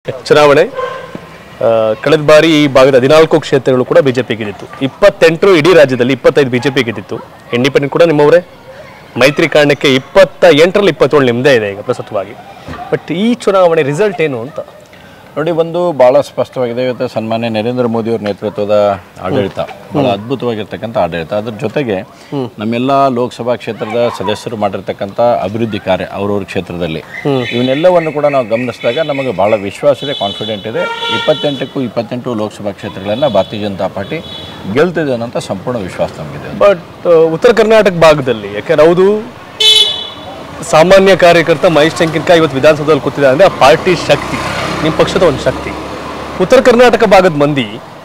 ಚುನಾವಣೆ ಆ, ಕಳೆದ ಬಾರಿ ಈ ಭಾಗದ ಹದಿನಾಲ್ಕು ಕ್ಷೇತ್ರಗಳು ಕೂಡ ಬಿಜೆಪಿ ಗೆದ್ದಿತ್ತು ಇಪ್ಪತ್ತೆಂಟು ಇಡೀ ರಾಜ್ಯದಲ್ಲಿ ಇಪ್ಪತ್ತೈದು ಬಿಜೆಪಿ ಗೆದ್ದಿತ್ತು ಇಂಡಿಪೆಂಡೆಂಟ್ ಕೂಡ ನಿಮ್ಮವರೇ ಮೈತ್ರಿ ಕಾರಣಕ್ಕೆ ಇಪ್ಪತ್ತ ಎಂಟರಲ್ಲಿ ಇಪ್ಪತ್ತೇಳು ನಿಮ್ಮದೇ ಇದೆ ಈಗ ಪ್ರಸ್ತುತವಾಗಿ ಬಟ್ ಈ ಚುನಾವಣೆ ರಿಸಲ್ಟ್ ಏನು ಅಂತ ನೋಡಿ ಒಂದು ಭಾಳ ಸ್ಪಷ್ಟವಾಗಿದೆ ಇವತ್ತು ಸನ್ಮಾನ್ಯ ನರೇಂದ್ರ ಮೋದಿ ಅವರ ನೇತೃತ್ವದ ಆಡಳಿತ ಬಹಳ ಅದ್ಭುತವಾಗಿರ್ತಕ್ಕಂಥ ಆಡಳಿತ ಅದ್ರ ಜೊತೆಗೆ ನಮ್ಮೆಲ್ಲ ಲೋಕಸಭಾ ಕ್ಷೇತ್ರದ ಸದಸ್ಯರು ಮಾಡಿರ್ತಕ್ಕಂಥ ಅಭಿವೃದ್ಧಿ ಕಾರ್ಯ ಅವ್ರವ್ರ ಕ್ಷೇತ್ರದಲ್ಲಿ ಇವನ್ನೆಲ್ಲವನ್ನು ಕೂಡ ನಾವು ಗಮನಿಸಿದಾಗ ನಮಗೆ ಬಹಳ ವಿಶ್ವಾಸ ಇದೆ ಕಾನ್ಫಿಡೆಂಟ್ ಇದೆ ಇಪ್ಪತ್ತೆಂಟಕ್ಕೂ ಇಪ್ಪತ್ತೆಂಟು ಲೋಕಸಭಾ ಕ್ಷೇತ್ರಗಳನ್ನು ಭಾರತೀಯ ಜನತಾ ಪಾರ್ಟಿ ಗೆಲ್ತಿದೆ ಅನ್ನೋಂಥ ಸಂಪೂರ್ಣ ವಿಶ್ವಾಸ ನಮಗಿದೆ ಬಟ್ ಉತ್ತರ ಕರ್ನಾಟಕ ಭಾಗದಲ್ಲಿ ಯಾಕಂದ್ರೆ ಹೌದು ಸಾಮಾನ್ಯ ಕಾರ್ಯಕರ್ತ ಮಹೇಶ್ ಶಂಕಿನ್ಕಾಯಿ ಇವತ್ತು ವಿಧಾನಸೌಧದಲ್ಲಿ ಕೂತಿದ್ದಾರೆ ಅಂದರೆ ಆ ಪಾರ್ಟಿ ಶಕ್ತಿ ನಿಮ್ಮ ಪಕ್ಷದ ಒಂದು ಶಕ್ತಿ ಉತ್ತರ ಕರ್ನಾಟಕ ಭಾಗದ ಮಂದಿ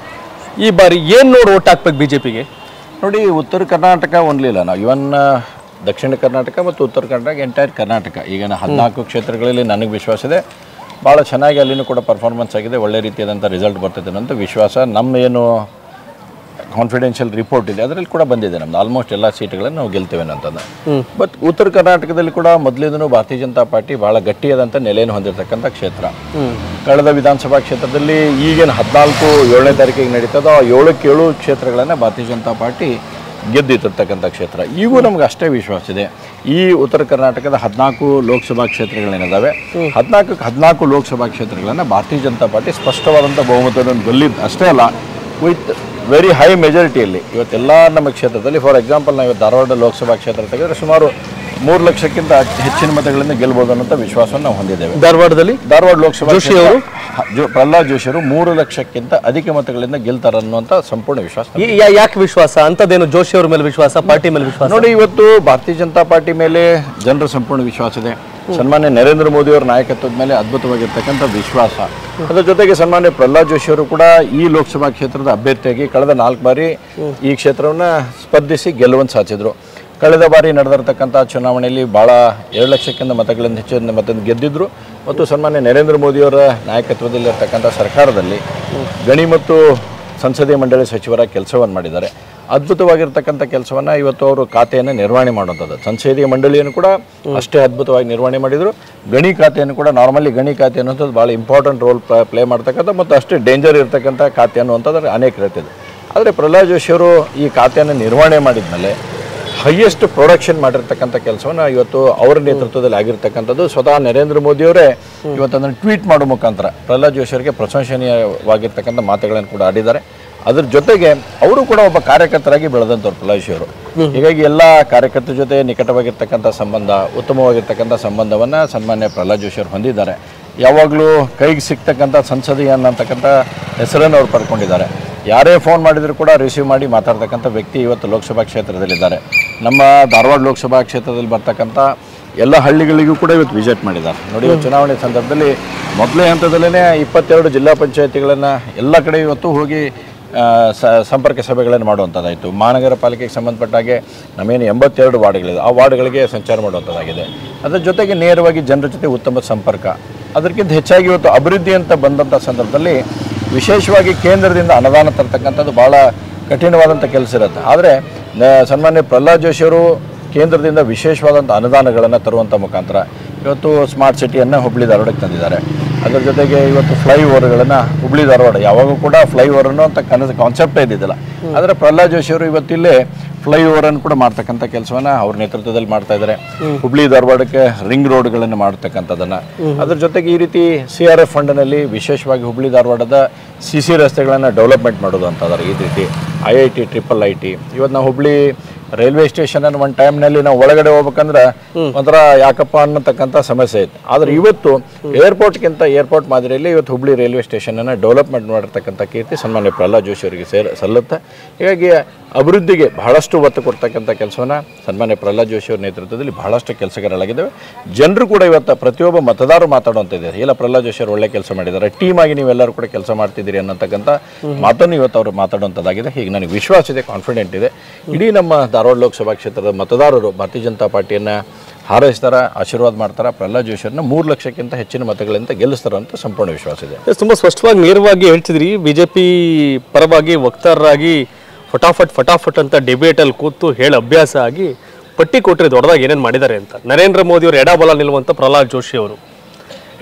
ಈ ಬಾರಿ ಏನು ನೋಡಿ ಓಟ್ ಹಾಕ್ಬೇಕು ಬಿ ಜೆ ಪಿಗೆ ನೋಡಿ ಉತ್ತರ ಕರ್ನಾಟಕ ಒಂದ್ಲಿಲ್ಲ ನಾವು ಇವನ್ ದಕ್ಷಿಣ ಕರ್ನಾಟಕ ಮತ್ತು ಉತ್ತರ ಕರ್ನಾಟಕ ಎಂಟೈರ್ ಕರ್ನಾಟಕ ಈಗ ನಾ ಹದಿನಾಲ್ಕು ಕ್ಷೇತ್ರಗಳಲ್ಲಿ ನನಗೆ ವಿಶ್ವಾಸ ಇದೆ ಭಾಳ ಚೆನ್ನಾಗಿ ಅಲ್ಲಿನೂ ಕೂಡ ಪರ್ಫಾರ್ಮೆನ್ಸ್ ಆಗಿದೆ ಒಳ್ಳೆ ರೀತಿಯಾದಂಥ ರಿಸಲ್ಟ್ ಬರ್ತದೆ ಅನ್ನೋಂಥ ವಿಶ್ವಾಸ ನಮ್ಮ ಏನು ಕಾನ್ಫಿಡೆನ್ಷಿಯಲ್ ರಿಪೋರ್ಟ್ ಇದೆ ಅದರಲ್ಲಿ ಕೂಡ ಬಂದಿದೆ ನಮ್ದು ಆಲ್ಮೋಸ್ಟ್ ಎಲ್ಲ ಸೀಟ್ಗಳನ್ನು ನಾವು ಗೆಲ್ತೇವೆ ಅಂತಂದು ಬಟ್ ಉತ್ತರ ಕರ್ನಾಟಕದಲ್ಲಿ ಕೂಡ ಮೊದಲಿಂದನೂ ಭಾರತೀಯ ಜನತಾ ಪಾರ್ಟಿ ಭಾಳ ಗಟ್ಟಿಯಾದಂಥ ನೆಲೆಯನ್ನು ಹೊಂದಿರತಕ್ಕಂಥ ಕ್ಷೇತ್ರ ಕಳೆದ ವಿಧಾನಸಭಾ ಕ್ಷೇತ್ರದಲ್ಲಿ ಈಗೇನು ಹದಿನಾಲ್ಕು ಏಳನೇ ತಾರೀಕಿಗೆ ನಡೀತದೋ ಆ ಏಳಕ್ಕೆ ಏಳು ಕ್ಷೇತ್ರಗಳನ್ನು ಭಾರತೀಯ ಜನತಾ ಪಾರ್ಟಿ ಗೆದ್ದಿಟ್ಟಿರ್ತಕ್ಕಂಥ ಕ್ಷೇತ್ರ ಈಗೂ ನಮ್ಗೆ ಅಷ್ಟೇ ವಿಶ್ವಾಸ ಇದೆ ಈ ಉತ್ತರ ಕರ್ನಾಟಕದ ಹದಿನಾಲ್ಕು ಲೋಕಸಭಾ ಕ್ಷೇತ್ರಗಳೇನಿದಾವೆ ಹದಿನಾಲ್ಕು ಹದಿನಾಲ್ಕು ಲೋಕಸಭಾ ಕ್ಷೇತ್ರಗಳನ್ನು ಭಾರತೀಯ ಜನತಾ ಪಾರ್ಟಿ ಸ್ಪಷ್ಟವಾದಂಥ ಬಹುಮತವನ್ನು ಗೆಲ್ಲಿದ್ದು ಅಷ್ಟೇ ಅಲ್ಲ ವಿತ್ ವೆರಿ ಹೈ ಮೆಜಾರಿಟಿಯಲ್ಲಿ ಇವತ್ತೆಲ್ಲ ನಮ್ಮ ಕ್ಷೇತ್ರದಲ್ಲಿ ಫಾರ್ ಎಕ್ಸಾಂಪಲ್ ನಾವು ಇವತ್ತು ಧಾರವಾಡ ಲೋಕಸಭಾ ಕ್ಷೇತ್ರ ತೆಗೆದ್ರೆ ಸುಮಾರು ಮೂರು ಲಕ್ಷಕ್ಕಿಂತ ಹೆಚ್ಚಿನ ಮತಗಳಿಂದ ಗೆಲ್ಬೋದು ಅನ್ನೋಂಥ ವಿಶ್ವಾಸವನ್ನು ನಾವು ಹೊಂದಿದ್ದೇವೆ ಧಾರವಾಡದಲ್ಲಿ ಧಾರವಾಡ ಲೋಕಸಭಾ ಜೋಶಿ ಕ್ಷೇತ್ರ- ಅವರು? ಹ, ಜೋ- ಪ್ರಹ್ಲಾದ್ ಜೋಶಿ ಅವರು ಮೂರು ಲಕ್ಷಕ್ಕಿಂತ ಅಧಿಕ ಮತಗಳಿಂದ ಗೆಲ್ತಾರೆ ಅನ್ನುವಂಥ ಸಂಪೂರ್ಣ ವಿಶ್ವಾಸ ನಮ್ಗಿದೆ. ಈ- ಯಾ- ಯಾಕೆ ವಿಶ್ವಾಸ ಅಂಥದ್ದೇನು ಜೋಶಿ ಅವ್ರ ಮೇಲೆ ವಿಶ್ವಾಸ ಪಾರ್ಟಿ ಮೇಲೆ ವಿಶ್ವಾಸ ನೋಡಿ ಇವತ್ತು ಭಾರತೀಯ ಜನತಾ ಪಾರ್ಟಿ ಮೇಲೆ ಜನರ ಸಂಪೂರ್ಣ ವಿಶ್ವಾಸ ಇದೆ ಸನ್ಮಾನ್ಯ ನರೇಂದ್ರ ಮೋದಿ ಅವರ ನಾಯಕತ್ವದ ಮೇಲೆ ಅದ್ಭುತವಾಗಿರ್ತಕ್ಕಂಥ ವಿಶ್ವಾಸ ಅದರ ಜೊತೆಗೆ ಸನ್ಮಾನ್ಯ ಪ್ರಹ್ಲಾದ್ ಜೋಶಿ ಅವರು ಕೂಡ ಈ ಲೋಕಸಭಾ ಕ್ಷೇತ್ರದ ಅಭ್ಯರ್ಥಿಯಾಗಿ ಕಳೆದ ನಾಲ್ಕು ಬಾರಿ ಈ ಕ್ಷೇತ್ರವನ್ನು ಸ್ಪರ್ಧಿಸಿ ಗೆಲುವನ್ನು ಸಾಧಿಸಿದ್ರು ಕಳೆದ ಬಾರಿ ನಡೆದಿರ್ತಕ್ಕಂಥ ಚುನಾವಣೆಯಲ್ಲಿ ಭಾಳ ಎರಡು ಲಕ್ಷಕ್ಕಿಂತ ಮತಗಳಿಂದ ಹೆಚ್ಚಿನ ಮತದಿಂದ ಗೆದ್ದಿದ್ರು ಮತ್ತು ಸನ್ಮಾನ್ಯ ನರೇಂದ್ರ ಮೋದಿಯವರ ನಾಯಕತ್ವದಲ್ಲಿರ್ತಕ್ಕಂಥ ಸರ್ಕಾರದಲ್ಲಿ ಗಣಿ ಮತ್ತು ಸಂಸದೀಯ ಮಂಡಳಿ ಸಚಿವರ ಕೆಲಸವನ್ನು ಮಾಡಿದ್ದಾರೆ ಅದ್ಭುತವಾಗಿರ್ತಕ್ಕಂಥ ಕೆಲಸವನ್ನು ಇವತ್ತು ಅವರು ಖಾತೆಯನ್ನು ನಿರ್ವಹಣೆ ಮಾಡುವಂಥದ್ದು ಸಂಸದೀಯ ಮಂಡಳಿಯನ್ನು ಕೂಡ ಅಷ್ಟೇ ಅದ್ಭುತವಾಗಿ ನಿರ್ವಹಣೆ ಮಾಡಿದರು ಗಣಿ ಖಾತೆಯನ್ನು ಕೂಡ ನಾರ್ಮಲಿ ಗಣಿ ಖಾತೆ ಅನ್ನುವಂಥದ್ದು ಭಾಳ ಇಂಪಾರ್ಟೆಂಟ್ ರೋಲ್ ಪ್ಲೇ ಮಾಡ್ತಕ್ಕಂಥ ಮತ್ತು ಅಷ್ಟೇ ಡೇಂಜರ್ ಇರ್ತಕ್ಕಂಥ ಖಾತೆ ಅನ್ನುವಂಥದ್ದು ಅನೇಕ ಇರ್ತದೆ ಆದರೆ ಪ್ರಹ್ಲಾದ್ ಜೋಶಿಯವರು ಈ ಖಾತೆಯನ್ನು ನಿರ್ವಹಣೆ ಮಾಡಿದ್ಮೇಲೆ ಹೈಯೆಸ್ಟ್ ಪ್ರೊಡಕ್ಷನ್ ಮಾಡಿರ್ತಕ್ಕಂಥ ಕೆಲಸವನ್ನು ಇವತ್ತು ಅವರ ನೇತೃತ್ವದಲ್ಲಿ ಆಗಿರ್ತಕ್ಕಂಥದ್ದು ಸ್ವತಃ ನರೇಂದ್ರ ಮೋದಿಯವರೇ ಇವತ್ತು ಅದನ್ನು ಟ್ವೀಟ್ ಮಾಡೋ ಮುಖಾಂತರ ಪ್ರಹ್ಲಾದ್ ಜೋಶಿ ಅವರಿಗೆ ಪ್ರಶಂಸನೀಯವಾಗಿರ್ತಕ್ಕಂಥ ಮಾತುಗಳನ್ನು ಕೂಡ ಆಡಿದ್ದಾರೆ ಅದ್ರ ಜೊತೆಗೆ ಅವರು ಕೂಡ ಒಬ್ಬ ಕಾರ್ಯಕರ್ತರಾಗಿ ಬೆಳೆದಂಥವ್ರು ಪ್ರಹ್ಲಾದ್ ಜೋಶಿ ಅವರು ಹೀಗಾಗಿ ಎಲ್ಲ ಕಾರ್ಯಕರ್ತರ ಜೊತೆ ನಿಕಟವಾಗಿರ್ತಕ್ಕಂಥ ಸಂಬಂಧ ಉತ್ತಮವಾಗಿರ್ತಕ್ಕಂಥ ಸಂಬಂಧವನ್ನು ಸನ್ಮಾನ್ಯ ಪ್ರಹ್ಲಾದ್ ಜೋಶಿ ಅವರು ಹೊಂದಿದ್ದಾರೆ ಯಾವಾಗಲೂ ಕೈಗೆ ಸಿಗ್ತಕ್ಕಂಥ ಸಂಸದೀಯ ಅನ್ನತಕ್ಕಂಥ ಹೆಸರನ್ನು ಅವ್ರು ಪಡ್ಕೊಂಡಿದ್ದಾರೆ ಯಾರೇ ಫೋನ್ ಮಾಡಿದರೂ ಕೂಡ ರಿಸೀವ್ ಮಾಡಿ ಮಾತಾಡ್ತಕ್ಕಂಥ ವ್ಯಕ್ತಿ ಇವತ್ತು ಲೋಕಸಭಾ ಕ್ಷೇತ್ರದಲ್ಲಿದ್ದಾರೆ ನಮ್ಮ ಧಾರವಾಡ ಲೋಕಸಭಾ ಕ್ಷೇತ್ರದಲ್ಲಿ ಬರ್ತಕ್ಕಂಥ ಎಲ್ಲ ಹಳ್ಳಿಗಳಿಗೂ ಕೂಡ ಇವತ್ತು ವಿಸಿಟ್ ಮಾಡಿದ್ದಾರೆ ನೋಡಿ ಇವತ್ತು ಚುನಾವಣೆ ಸಂದರ್ಭದಲ್ಲಿ ಮೊದಲೇ ಹಂತದಲ್ಲೇ ಇಪ್ಪತ್ತೆರಡು ಜಿಲ್ಲಾ ಪಂಚಾಯತಿಗಳನ್ನು ಎಲ್ಲ ಕಡೆ ಇವತ್ತು ಹೋಗಿ ಆ, ಸ ಸಂಪರ್ಕ ಸಭೆಗಳನ್ನು ಮಾಡುವಂಥದ್ದಾಯಿತು ಮಹಾನಗರ ಪಾಲಿಕೆಗೆ ಸಂಬಂಧಪಟ್ಟ ಹಾಗೆ ನಮ್ಮೇನು ಎಂಬತ್ತೆರಡು ವಾರ್ಡ್ಗಳಿದೆ ಆ ವಾರ್ಡ್ಗಳಿಗೆ ಸಂಚಾರ ಮಾಡುವಂಥದ್ದಾಗಿದೆ ಅದರ ಜೊತೆಗೆ ನೇರವಾಗಿ ಜನರ ಜೊತೆ ಉತ್ತಮ ಸಂಪರ್ಕ ಅದಕ್ಕಿಂತ ಹೆಚ್ಚಾಗಿ ಇವತ್ತು ಅಭಿವೃದ್ಧಿ ಅಂತ ಬಂದಂಥ ಸಂದರ್ಭದಲ್ಲಿ ವಿಶೇಷವಾಗಿ ಕೇಂದ್ರದಿಂದ ಅನುದಾನ ತರ್ತಕ್ಕಂಥದ್ದು ಭಾಳ ಕಠಿಣವಾದಂಥ ಕೆಲಸ ಇರುತ್ತೆ ಆದರೆ ಸನ್ಮಾನ್ಯ ಪ್ರಹ್ಲಾದ್ ಜೋಶಿಯವರು ಕೇಂದ್ರದಿಂದ ವಿಶೇಷವಾದಂಥ ಅನುದಾನಗಳನ್ನು ತರುವಂಥ ಮುಖಾಂತರ ಇವತ್ತು ಸ್ಮಾರ್ಟ್ ಸಿಟಿಯನ್ನು ಹುಬ್ಳಿ ಧಾರವಾಡಕ್ಕೆ ತಂದಿದ್ದಾರೆ ಅದರ ಜೊತೆಗೆ ಇವತ್ತು ಫ್ಲೈ ಓವರ್ಗಳನ್ನು ಹುಬ್ಳಿ ಧಾರವಾಡ ಯಾವಾಗೂ ಕೂಡ ಫ್ಲೈ ಓವರ್ ಅನ್ನೋ ಕನಸು ಕಾನ್ಸೆಪ್ಟೇ ಇದ್ದಿದ್ದಿಲ್ಲ ಆದರೆ ಪ್ರಹ್ಲಾದ್ ಜೋಶಿಯವರು ಇವತ್ತಿಲ್ಲೇ ಫ್ಲೈ ಓವರನ್ನು ಕೂಡ ಮಾಡ್ತಕ್ಕಂಥ ಕೆಲಸವನ್ನ ಅವ್ರ ನೇತೃತ್ವದಲ್ಲಿ ಮಾಡ್ತಾ ಇದ್ದಾರೆ ಹುಬ್ಳಿ ಧಾರವಾಡಕ್ಕೆ ರಿಂಗ್ ರೋಡ್ಗಳನ್ನು ಮಾಡ್ತಕ್ಕಂಥದ್ದನ್ನ ಅದ್ರ ಜೊತೆಗೆ ಈ ರೀತಿ ಸಿ ಆರ್ ಎಫ್ ಫಂಡ್ನಲ್ಲಿ ವಿಶೇಷವಾಗಿ ಹುಬ್ಳಿ ಧಾರವಾಡದ ಸಿ ಸಿ ರಸ್ತೆಗಳನ್ನು ಡೆವಲಪ್ಮೆಂಟ್ ಮಾಡೋದು ಅಂತ ಅದಾರೆ ಈ ರೀತಿ I I T triple I T ಇವತ್ತು ನಾವು ಹುಬ್ಳಿ ರೈಲ್ವೆ ಸ್ಟೇಷನ್ ಅನ್ನು ಒಂದು ಟೈಮ್ನಲ್ಲಿ ನಾವು ಒಳಗಡೆ ಹೋಗ್ಬೇಕಂದ್ರೆ ಒಂಥರ ಯಾಕಪ್ಪ ಅನ್ನತಕ್ಕಂಥ ಸಮಸ್ಯೆ ಇತ್ತು ಆದರೆ ಇವತ್ತು ಏರ್ಪೋರ್ಟ್ಗಿಂತ ಏರ್ಪೋರ್ಟ್ ಮಾದರಿಯಲ್ಲಿ ಇವತ್ತು ಹುಬ್ಳಿ ರೈಲ್ವೆ ಸ್ಟೇಷನನ್ನು ಡೆವಲಪ್ಮೆಂಟ್ ಮಾಡಿರ್ತಕ್ಕಂಥ ಕೀರ್ತಿ ಸನ್ಮಾನ್ಯ ಪ್ರಹ್ಲಾದ್ ಜೋಶಿ ಅವರಿಗೆ ಸೇರ ಸಲ್ಲುತ್ತೆ ಹೀಗಾಗಿ ಅಭಿವೃದ್ಧಿಗೆ ಬಹಳಷ್ಟು ಒತ್ತು ಕೊಡ್ತಕ್ಕಂಥ ಕೆಲಸವನ್ನು ಸನ್ಮಾನ್ಯ ಪ್ರಹ್ಲಾದ್ ಜೋಶಿ ಅವರ ನೇತೃತ್ವದಲ್ಲಿ ಬಹಳಷ್ಟು ಕೆಲಸಗಾರರಾಗಿದ್ದಾವೆ ಜನರು ಕೂಡ ಇವತ್ತು ಪ್ರತಿಯೊಬ್ಬ ಮತದಾರರು ಮಾತಾಡುವಂತಿದ್ದಾರೆ ಇಲ್ಲ ಪ್ರಹ್ಲಾದ್ ಜೋಶಿ ಅವರು ಒಳ್ಳೆ ಕೆಲಸ ಮಾಡಿದ್ದಾರೆ ಟೀಮ್ ಆಗಿ ನೀವೆಲ್ಲರೂ ಕೂಡ ಕೆಲಸ ಮಾಡ್ತಿದ್ದೀರಿ ಅನ್ನತಕ್ಕಂಥ ಮಾತನ್ನು ಇವತ್ತು ಅವರು ಮಾತಾಡುವಂಥದ್ದಾಗಿದೆ ಹೀಗೆ ನನಗೆ ವಿಶ್ವಾಸ ಇದೆ ಕಾನ್ಫಿಡೆಂಟ್ ಇದೆ ಇಡೀ ನಮ್ಮ ಧಾರವಾಡ ಲೋಕಸಭಾ ಕ್ಷೇತ್ರದ ಮತದಾರರು ಭಾರತೀಯ ಜನತಾ ಪಾರ್ಟಿಯನ್ನು ಹಾರೈಸ್ತಾರ ಆಶೀರ್ವಾದ ಮಾಡ್ತಾರೆ ಪ್ರಹ್ಲಾದ್ ಜೋಶಿಯವ್ರನ್ನ ಮೂರು ಲಕ್ಷಕ್ಕಿಂತ ಹೆಚ್ಚಿನ ಮತಗಳಿಂದ ಗೆಲ್ಲಿಸ್ತಾರೆ ಅಂತ ಸಂಪೂರ್ಣ ವಿಶ್ವಾಸ ಇದೆ ಎಸ್, ತುಂಬಾ ಸ್ಪಷ್ಟವಾಗಿ ನೇರವಾಗಿ ಹೇಳ್ತಿದ್ರಿ ಬಿಜೆಪಿ ಪರವಾಗಿ ವಕ್ತಾರರಾಗಿ ಫಟಾಫಟ್ ಫಟಾಫಟ್ ಅಂತ ಡಿಬೇಟ್ ಅಲ್ಲಿ ಕೂತು ಹೇಳಿ ಅಭ್ಯಾಸ ಆಗಿ ಪಟ್ಟಿ ಕೊಟ್ಟರೆ ದೊಡ್ಡದಾಗಿ ಏನೇನು ಮಾಡಿದ್ದಾರೆ ಅಂತ ನರೇಂದ್ರ ಮೋದಿ ಅವರು ಎಡಬಲ ನಿಲ್ಲುವಂತ ಪ್ರಹ್ಲಾದ್ ಜೋಶಿ ಅವರು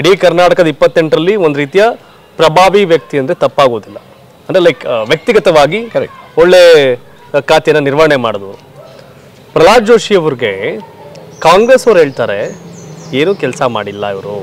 ಇಡೀ ಕರ್ನಾಟಕದ ಇಪ್ಪತ್ತೆಂಟರಲ್ಲಿ ಒಂದು ರೀತಿಯ ಪ್ರಭಾವಿ ವ್ಯಕ್ತಿ ಅಂದ್ರೆ ತಪ್ಪಾಗೋದಿಲ್ಲ ಅಂದ್ರೆ ಲೈಕ್ ವ್ಯಕ್ತಿಗತವಾಗಿ Correct. ಒಳ್ಳೆ ಖಾತೆಯನ್ನು ನಿರ್ವಹಣೆ ಮಾಡಿದ್ರು ಪ್ರಹ್ಲಾದ್ ಜೋಶಿ ಅವ್ರಿಗೆ ಕಾಂಗ್ರೆಸ್ ಅವ್ರು ಹೇಳ್ತಾರೆ ಏನೂ ಕೆಲಸ ಮಾಡಿಲ್ಲ ಇವರು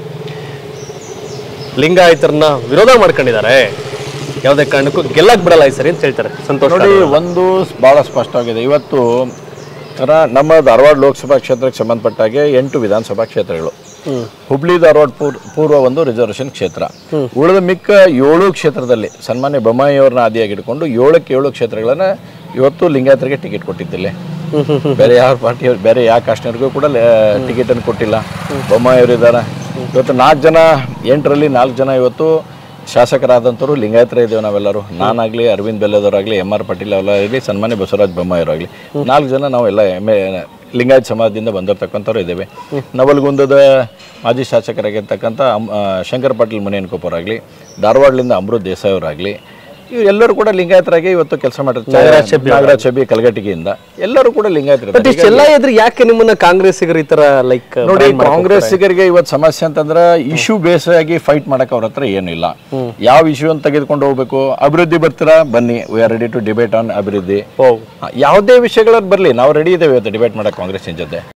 ಲಿಂಗಾಯತರನ್ನ ವಿರೋಧ ಮಾಡ್ಕೊಂಡಿದ್ದಾರೆ ಯಾವುದೇ ಕಾರಣಕ್ಕೂ ಗೆಲ್ಲಕ್ ಬಿಡಲ್ಲ ಈ ಸರಿ ಅಂತ ಹೇಳ್ತಾರೆ ಸಂತೋಷ್ ನೋಡಿ ಒಂದು ಬಹಳ ಸ್ಪಷ್ಟವಾಗಿದೆ ಇವತ್ತು ರ- ನಮ್ಮ ಧಾರವಾಡ ಲೋಕಸಭಾ ಕ್ಷೇತ್ರಕ್ಕೆ ಸಂಬಂಧಪಟ್ಟಾಗೆ ಎಂಟು ವಿಧಾನಸಭಾ ಕ್ಷೇತ್ರಗಳು ಹುಬ್ಳಿ ಧಾರವಾಡ ಪೂರ್ ಪೂರ್ವ ಒಂದು ರಿಸರ್ವೇಷನ್ ಕ್ಷೇತ್ರ ಉಳಿದ ಮಿಕ್ಕ ಏಳು ಕ್ಷೇತ್ರದಲ್ಲಿ ಸನ್ಮಾನ್ಯ ಬೊಮ್ಮಾಯಿ ಅವ್ರನ್ನ ಆದಿಯಾಗಿ ಇಟ್ಕೊಂಡು ಏಳಕ್ಕೆ ಏಳು ಕ್ಷೇತ್ರಗಳನ್ನ ಇವತ್ತು ಲಿಂಗಾಯತರಿಗೆ ಟಿಕೆಟ್ ಕೊಟ್ಟಿದ್ದಿಲ್ಲ ಬೇರೆ ಯಾವ ಪಾರ್ಟಿ ಬೇರೆ ಯಾವ ಕಾಶ್ಮೀರಿಗೂ ಕೂಡ ಟಿಕೆಟ್ ಅನ್ನು ಕೊಟ್ಟಿಲ್ಲ ಬೊಮ್ಮಾಯಿ ಅವರು ಇದ್ದಾರೆ ಇವತ್ತು ನಾಲ್ಕು ಜನ ಎಂಟರಲ್ಲಿ ನಾಲ್ಕು ಜನ ಇವತ್ತು ಶಾಸಕರಾದಂಥವ್ರು ಲಿಂಗಾಯತರ ಇದ್ದೇವೆ ನಾವೆಲ್ಲರೂ ನಾನಾಗಲಿ ಅರವಿಂದ್ ಬೆಲ್ಲದವರಾಗಲಿ ಎಮ್ ಆರ್ ಪಾಟೀಲ್ ಅವರಾಗಲಿ ಸನ್ಮಾನ್ಯ ಬಸವರಾಜ ಬೊಮ್ಮಾಯಿಯವರಾಗಲಿ ನಾಲ್ಕು ಜನ ನಾವೆಲ್ಲ ಎಮ್ ಎ ಲಿಂಗಾಯತ ಸಮಾಜದಿಂದ ಬಂದಿರತಕ್ಕಂಥವ್ರು ಇದ್ದೇವೆ ನವಲಗುಂದದ ಮಾಜಿ ಶಾಸಕರಾಗಿರ್ತಕ್ಕಂಥ ಅಮ್- ಆ, ಶಂಕರ್ ಪಾಟೀಲ್ ಮುನೇನ್ಕೊಪ್ಪರಾಗಲಿ ಧಾರವಾಡದಿಂದ ಅಮೃತ್ ದೇಸಾಯಿ ಅವರಾಗಲಿ ಇವ್ರು ಎಲ್ಲರೂ ಕೂಡ ಲಿಂಗಾಯತರಾಗಿ ಇವತ್ತು ಕೆಲಸ ಮಾಡಿರ್ತಾರೆ ನಾಗರಾಜ್ ಚಬ್ಬಿ ಕಲಗಟ್ಟಿಗೆಯಿಂದ ಎಲ್ಲರೂ ಕೂಡ ಲಿಂಗಾಯತರು ಇಷ್ಟೆಲ್ಲ ಇದ್ರೆ ಯಾಕೆ ನಿಮ್ಮನ್ನ ಕಾಂಗ್ರೆಸ್ಸಿಗರು ಈ ತರ ಲೈಕ್ ನೋಡಿ ಕಾಂಗ್ರೆಸ್ಸಿಗರಿಗೆ ಇವತ್ತು ಸಮಸ್ಯೆ ಅಂತಂದ್ರೆ ಇಶ್ಯೂ ಬೇಸ್ ಆಗಿ ಫೈಟ್ ಮಾಡಕ್ ಅವ್ರ ಹತ್ರ ಏನಿಲ್ಲ ಯಾವ ಇಶ್ಯೂ ಅಂತ ತೆಗೆದುಕೊಂಡು ಹೋಗ್ಬೇಕು ಅಭಿವೃದ್ಧಿ ಬರ್ತೀರಾ ಬನ್ನಿ we are ready to debate on ಅಭಿವೃದ್ಧಿ ಓ ಆ, ಯಾವುದೇ ವಿಷಯಗಳನ್ನ ಬರಲಿ ನಾವು ರೆಡಿ ಇದ್ದೇವೆ ಇವತ್ತು ಡಿಬೇಟ್ ಮಾಡಕ್ ಕಾಂಗ್ರೆಸ್ಸಿನ ಜೊತೆ